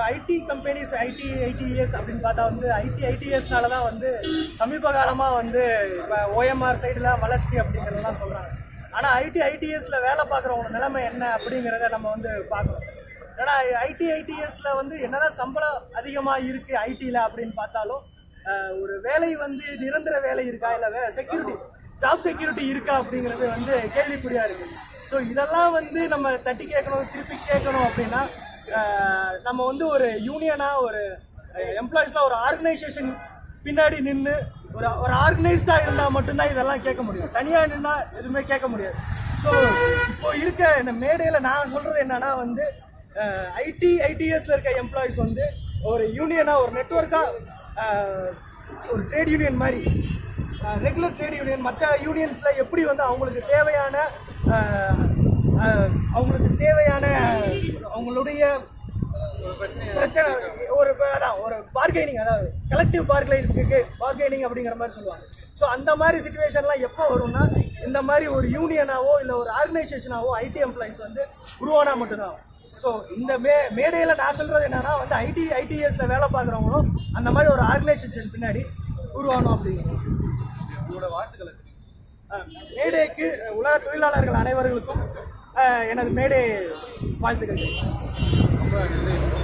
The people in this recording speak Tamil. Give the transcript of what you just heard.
ஐடி கம்பெனிஸ் ஐடி ஐடிஎஸ் அப்படின்னு பார்த்தா வந்து ஐடி ஐடிஎஸ்னால தான் வந்து சமீப காலமாக வந்து இப்போ ஓஎம்ஆர் சைடில் வளர்ச்சி அப்படிங்கிறதெல்லாம் சொல்கிறாங்க ஆனால் ஐடி ஐடிஎஸ்ல வேலை பார்க்குறவங்க நிலைமை என்ன அப்படிங்கிறத நம்ம வந்து பார்க்கணும் ஏன்னா ஐடி ஐடிஎஸ்ல வந்து என்னதான் சம்பளம் அதிகமாக இருக்கு ஐடியில் அப்படின்னு பார்த்தாலும் அஹ், ஒரு வேலை வந்து நிரந்தர வேலை இருக்கா இல்லை செக்யூரிட்டி ஜாப் செக்யூரிட்டி இருக்கா அப்படிங்கிறது வந்து கேள்விக்குறியா இருக்கு ஸோ இதெல்லாம் வந்து நம்ம தட்டி கேட்கணும் திருப்பி கேட்கணும் அப்படின்னா அஹ், நம்ம வந்து ஒரு யூனியனா ஒரு எம்ப்ளாயிஸ்லாம் ஒரு ஆர்கனைசேஷன் பின்னாடி நின்று ஒரு ஒரு ஆர்கனைஸ்டா இருந்தா மட்டும்தான் இதெல்லாம் கேட்க முடியும் தனியா நின்னா எதுவுமே கேட்க முடியாது ஸோ இப்போ இருக்க இந்த மேடையில நான் சொல்றது என்னன்னா வந்து ஐடி ஐடிஎஸ்ல இருக்க எம்ப்ளாயிஸ் வந்து ஒரு யூனியனா ஒரு நெட்ஒர்க்கா ஒரு ட்ரேட் யூனியன் மாதிரி ரெகுலர் ட்ரேட் யூனியன் மற்ற யூனியன்ஸ்ல எப்படி வந்து அவங்களுக்கு தேவையான அஹ், அஹ், அவங்களுக்கு தேவையான அவங்களுடைய பிரச்சனை ஒரு அதான் ஒரு பார்கெனிங் அதாவது கலெக்டிவ் பார்கெனிங் பார்கெனிங் அப்படிங்கிற மாதிரி சொல்லுவாங்க ஸோ அந்த மாதிரி சுச்சுவேஷன்லாம் எப்போ வரும்னா இந்த மாதிரி ஒரு யூனியனாவோ இல்லை ஒரு ஆர்கனைசேஷனாவோ ஐடி எம்ப்ளாயிஸ் வந்து உருவானா மட்டும்தான் ஸோ இந்த மே மேடையில் நான் சொல்றது என்னன்னா வந்து ஐடி ஐடிஎஸ்ல வேலை பார்க்குறவங்களும் அந்த மாதிரி ஒரு ஆர்கனைசேஷன் பின்னாடி உருவாகணும் அப்படிங்கிறது உங்களோட வாழ்த்துக்களை அஹ், மேடைக்கு அஹ், உலக தொழிலாளர்கள் அனைவர்களுக்கும் அஹ், எனது மேடை வாழ்த்துக்கள் ரொம்ப நன்றி